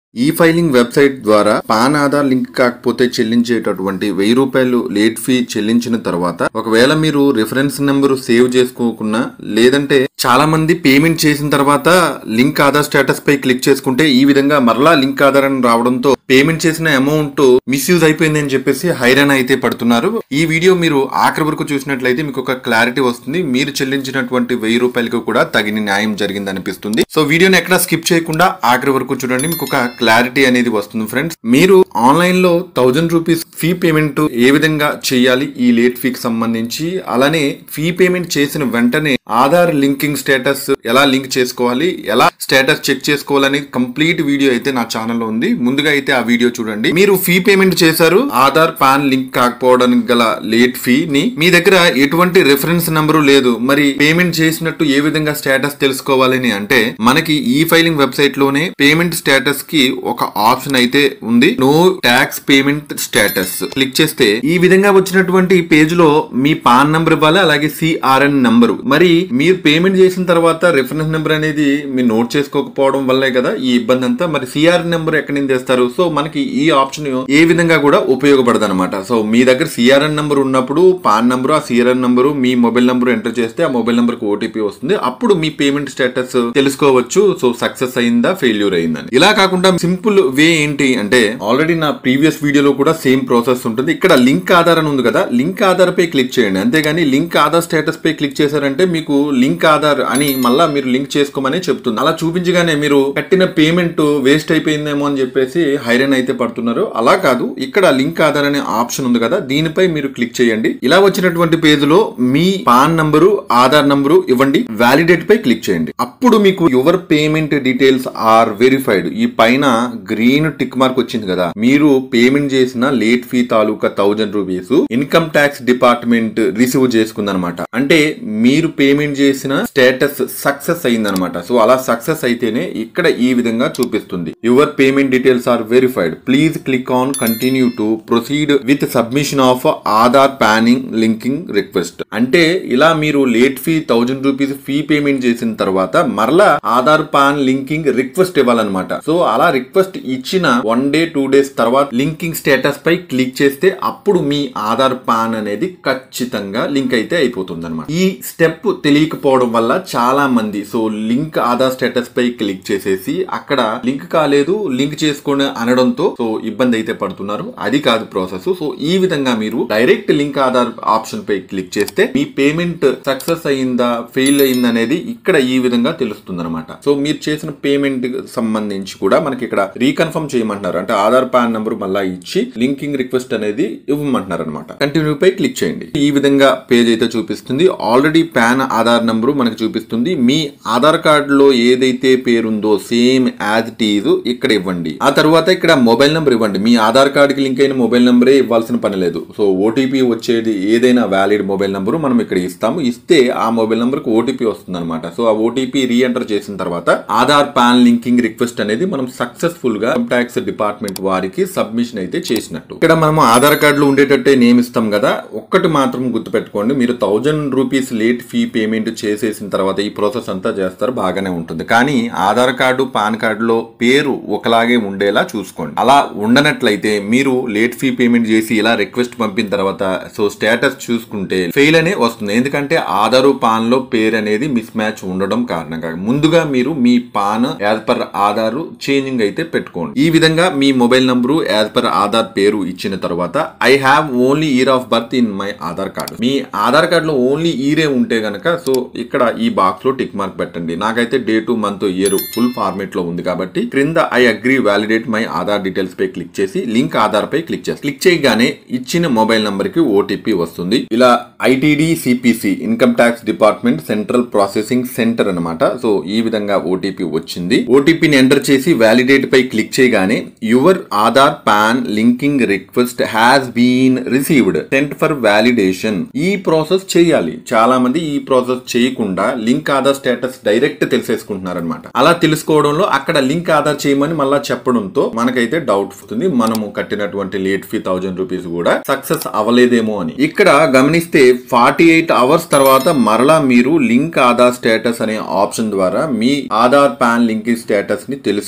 ఈ filing website ద్వారా PAN Aadhaar link కాకపోతే చెల్లించేటటువంటి వెయ్యి రూపాయలు లేట్ ఫీ చెల్లించిన తర్వాత ఒకవేళ మీరు రిఫరెన్స్ నెంబర్ సేవ్ చేసుకోకున్నా లేదంటే చాలా మంది పేమెంట్ చేసిన తర్వాత లింక్ ఆధార్ స్టేటస్ పై క్లిక్ చేసుకుంటే ఈ విధంగా మరలా లింక్ ఆధార్ అని రావడంతో పేమెంట్ చేసిన అమౌంట్ మిస్యూజ్ అయిపోయింది అని చెప్పేసి హైరాణ అయితే పడుతున్నారు ఈ వీడియో మీరు ఆఖరి వరకు చూసినట్లయితే మీకు ఒక క్లారిటీ వస్తుంది మీరు చెల్లించినటువంటి వెయ్యి రూపాయలకు కూడా తగిన న్యాయం జరిగింది అనిపిస్తుంది సో వీడియోని ఎక్కడ స్కిప్ చేయకుండా ఆఖరి వరకు చూడండి మీకు ఒక క్లారిటీ అనేది వస్తుంది ఫ్రెండ్స్ మీరు ఆన్లైన్ లో థౌజండ్ రూపీస్ ఫీ పేమెంట్ ఏ విధంగా చేయాలి ఈ లేట్ ఫీకి సంబంధించి అలానే ఫీ పేమెంట్ చేసిన వెంటనే ఆధార్ లింకింగ్ స్టేటస్ ఎలా లింక్ చేసుకోవాలి ఎలా స్టేటస్ చెక్ చేసుకోవాలని కంప్లీట్ వీడియో అయితే నా ఛానల్లో ఉంది ముందుగా అయితే ఆ వీడియో చూడండి మీరు ఫీ పేమెంట్ చేశారు ఆధార్ పాన్ లింక్ కాకపోవడానికి గల లేట్ ఫీ ని మీ దగ్గర ఎటువంటి రిఫరెన్స్ నంబరు లేదు మరి పేమెంట్ చేసినట్టు ఏ విధంగా స్టేటస్ తెలుసుకోవాలని అంటే మనకి ఈ ఫైలింగ్ వెబ్సైట్ లోనే పేమెంట్ స్టేటస్ కి ఒక ఆప్షన్ అయితే ఉంది know tax payment status click చేస్తే ఈ విధంగా వచ్చినటువంటి పేజ్ లో మీ పాన్ నంబర్ ఇవ్వాలి అలాగే సిఆర్ఎన్ నంబరు మరి మీరు పేమెంట్ చేసిన తర్వాత రిఫరెన్స్ నెంబర్ అనేది మీరు నోట్ చేసుకోకపోవడం వల్లే కదా ఈ ఇబ్బంది అంతా మరి సిఆర్ఎన్ నెంబర్ ఎక్కడి నుంచి తెస్తారు సో మనకి ఈ ఆప్షన్ ఏ విధంగా కూడా ఉపయోగపడదు అనమాట సో మీ దగ్గర సిఆర్ఎన్ నంబర్ ఉన్నప్పుడు పాన్ నంబర్ ఆ సిఆర్ఎన్ నంబరు మీ మొబైల్ నంబర్ ఎంటర్ చేస్తే ఆ మొబైల్ నంబర్ కి ఓటీపీ వస్తుంది అప్పుడు మీ పేమెంట్ స్టేటస్ తెలుసుకోవచ్చు సో సక్సెస్ అయిందా ఫెయిల్యూర్ అయిందని ఇలా కాకుండా సింపుల్ వే ఏంటి అంటే ఆల్రెడీ నా ప్రీవియస్ వీడియోలో కూడా సేమ్ ప్రాసెస్ ఉంటుంది ఇక్కడ లింక్ ఆధార్ అని ఉంది కదా లింక్ ఆధార్ పై క్లిక్ చేయండి అంతేగాని లింక్ ఆధార్ స్టేటస్ పై క్లిక్ చేశారంటే మీకు లింక్ ఆధార్ అని మళ్ళా మీరు లింక్ చేసుకోమని చెప్తుంది అలా చూపించగానే మీరు కట్టిన పేమెంట్ వేస్ట్ అయిపోయిందేమో అని చెప్పేసి హైరన్ అయితే పడుతున్నారు అలా కాదు ఇక్కడ లింక్ ఆధార్ అనే ఆప్షన్ ఉంది కదా దీనిపై మీరు క్లిక్ చేయండి ఇలా వచ్చినటువంటి పేజ్ లో మీ పాన్ నంబరు ఆధార్ నంబరు ఇవ్వండి వ్యాలిడేట్ పై క్లిక్ చేయండి అప్పుడు మీకు your payment details are verified ఈ పైన గ్రీన్ టిక్ మార్క్ వచ్చింది కదా మీరు పేమెంట్ చేసిన లేట్ ఫీ తాలూకా thousand rupees income tax department receive చేసుకుందనమాట అంటే మీరు పేమెంట్ చేసిన స్టేటస్ సక్సెస్ అయిందనమాట సో అలా సక్సెస్ అయితేనే ఇక్కడ ఈ విధంగా చూపిస్తుంది your payment details are verified please click on continue to proceed with submission of Aadhaar పానింగ్ లింకింగ్ రిక్వెస్ట్ అంటే ఇలా మీరు late fee thousand rupees fee payment చేసిన తర్వాత మరలా ఆధార్ పాన్ లింకింగ్ రిక్వెస్ట్ ఇవ్వాలన్నమాట సో అలా రిక్వెస్ట్ ఇచ్చిన వన్ డే టూ డేస్ తర్వాత లింకింగ్ స్టేటస్ పై క్లిక్ చేస్తే అప్పుడు మీ ఆధార్ పాన్ అనేది ఖచ్చితంగా లింక్ అయితే అయిపోతుంది అనమాట ఈ స్టెప్ తెలియకపోవడం వల్ల చాలా మంది సో లింక్ ఆధార్ స్టేటస్ పై క్లిక్ చేసేసి అక్కడ లింక్ కాలేదు లింక్ చేసుకొని అనడంతో సో ఇబ్బంది అయితే పడుతున్నారు అది కాదు ప్రాసెస్ సో ఈ విధంగా మీరు డైరెక్ట్ లింక్ ఆధార్ ఆప్షన్ పై క్లిక్ చేస్తే మీ పేమెంట్ సక్సెస్ అయిందా ఫెయిల్ అయిందా అనేది ఇక్కడ ఈ విధంగా తెలుస్తుంది అనమాట సో మీరు చేసిన పేమెంట్ సంబంధించి కూడా మనకి ఇక్కడ రీకన్ఫర్మ్ చేయమంటున్నారు అంటే ఆధార్ పాన్ నంబర్ మళ్ళా ఇచ్చి లింకింగ్ రిక్వెస్ట్ అనేది ఇవ్వమంటున్నారు అనమాట కంటిన్యూ పై క్లిక్ చేయండి ఈ విధంగా పేజ్ అయితే చూపిస్తుంది ఆల్రెడీ పాన్ ఆధార్ నంబరు మనకి చూపిస్తుంది మీ ఆధార్ కార్డులో ఏదైతే పేరుందో సేమ్ యాజ్ ఇట్ ఈజ్ ఇక్కడ ఇవ్వండి ఆ తర్వాత ఇక్కడ మొబైల్ నెంబర్ ఇవ్వండి మీ ఆధార్ కార్డుకి లింక్ అయిన మొబైల్ నెంబరే ఇవ్వాల్సిన పని లేదు సో ఓటీపీ వచ్చేది ఏదైనా వ్యాలిడ్ మొబైల్ నెంబరు మనం ఇక్కడ ఇస్తాము ఇస్తే ఆ మొబైల్ నెంబర్ కి ఓటీపీ వస్తుంది అనమాట సో ఆ ఓటీపీ రీ ఎంటర్ చేసిన తర్వాత ఆధార్ పాన్ లింకింగ్ రిక్వెస్ట్ అనేది మనం సక్సెస్ఫుల్ గా ట్యాక్స్ డిపార్ట్మెంట్ వారికి సబ్మిషన్ అయితే చేసినట్టు ఇక్కడ మనం ఆధార్ కార్డులో ఉండేటట్టే నేమ్ ఇస్తాం కదా ఒక్కటి మాత్రం గుర్తుపెట్టుకోండి మీరు thousand rupees late fee payment చేసేసిన తర్వాత ఈ ప్రాసెస్ అంతా చేస్తారు బాగానే ఉంటుంది కానీ ఆధార్ కార్డు పాన్ కార్డులో పేరు ఒకలాగే ఉండేలా చూసుకోండి అలా ఉండనట్లయితే మీరు లేట్ ఫీ పేమెంట్ చేసి ఇలా రిక్వెస్ట్ పంపిన తర్వాత సో స్టేటస్ చూసుకుంటే ఫెయిల్ అనే వస్తుంది ఎందుకంటే ఆధారు పాన్ లో పేరు అనేది మిస్ మ్యాచ్ ఉండడం కారణంగా ముందుగా మీరు మీ PAN as per Aadhaar changing అయితే పెట్టుకోండి ఈ విధంగా మీ mobile number as per Aadhaar పేరు ఇచ్చిన తర్వాత I have only year of birth in my Aadhaar card మీ ఆధార్ కార్డ్ లో ఓన్లీ ఇయరే ఉంటే గనక సో ఇక్కడ ఈ బాక్స్ లో టిక్ మార్క్ పెట్టండి నాకైతే date month year full format లో ఉంది కాబట్టి క్రింద I agree validate my Aadhaar details పై క్లిక్ చేసి లింక్ ఆధార్ పై క్లిక్ చేసి క్లిక్ చేయగానే ఇచ్చిన మొబైల్ నంబర్ కి ఓటీపీ వస్తుంది ఇలా ITD CPC income tax department central processing centre అన్నమాట సో ఈ విధంగా ఓటీపీ వచ్చింది ఓటీపీని ఎంటర్ చేసి వ్యాలిడేట్ పై క్లిక్ చేయగానే your Aadhaar PAN linking request has been received sent for validation ఈ ప్రాసెస్ చేయాలి చాలా మంది ఈ ప్రాసెస్ చేయకుండా లింక్ ఆధార్ స్టేటస్ డైరెక్ట్ తెలిసేసుకుంటున్నారు అనమాట అలా తెలుసుకోవడంలో అక్కడ లింక్ ఆధార్ చేయమని మళ్ళా చెప్పడంతో మనకైతే డౌట్ వస్తుంది మనము కట్టినటువంటి లేట్ ఫీ థౌజండ్ రూపీస్ కూడా సక్సెస్ అవ్వలేదేమో అని ఇక్కడ గమనిస్తే ఫార్టీ ఎయిట్ అవర్స్ తర్వాత మరలా మీరు లింక్ ఆధార్ స్టేటస్ అనే ఆప్షన్ ద్వారా మీ ఆధార్ పాన్ లింక్ స్టేటస్ ని తెలుసుకుంటే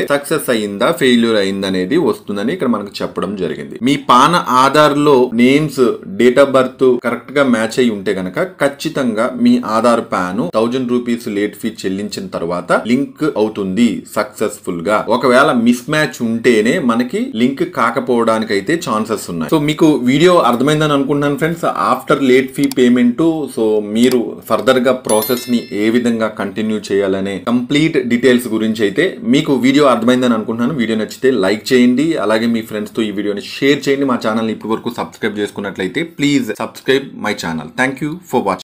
సక్సెస్ అయిందా ఫెయిల్యూర్ అయిందా అనేది వస్తుందని ఇక్కడ మనకు చెప్పడం జరిగింది మీ పాన ఆధార్ లో names date of birth correct గా మ్యాచ్ అయి ఉంటే గనక ఖచ్చితంగా మీ Aadhaar PAN thousand rupees late fee చెల్లించిన తర్వాత లింక్ అవుతుంది సక్సెస్ఫుల్ గా ఒకవేళ మిస్ మ్యాచ్ ఉంటేనే మనకి లింక్ కాకపోవడానికి అయితే ఛాన్సెస్ ఉన్నాయి సో మీకు వీడియో అర్థమైందని అనుకుంటున్నాను friends after late fee payment so మీరు ఫర్దర్ గా ప్రాసెస్ ని ఏ విధంగా కంటిన్యూ చేయాలనే కంప్లీట్ డీటెయిల్స్ గురించి అయితే మీకు వీడియో అర్థమైందని అనుకుంటున్నాను వీడియో నచ్చితే లైక్ చేయండి అలాగే మీ ఫ్రెండ్స్ తో ఈ వీడియోని షేర్ చేయండి మా ఛానల్ ఇప్పటి వరకు సబ్స్క్రైబ్ చేసుకున్నట్లయితే please subscribe my channel thank you for watching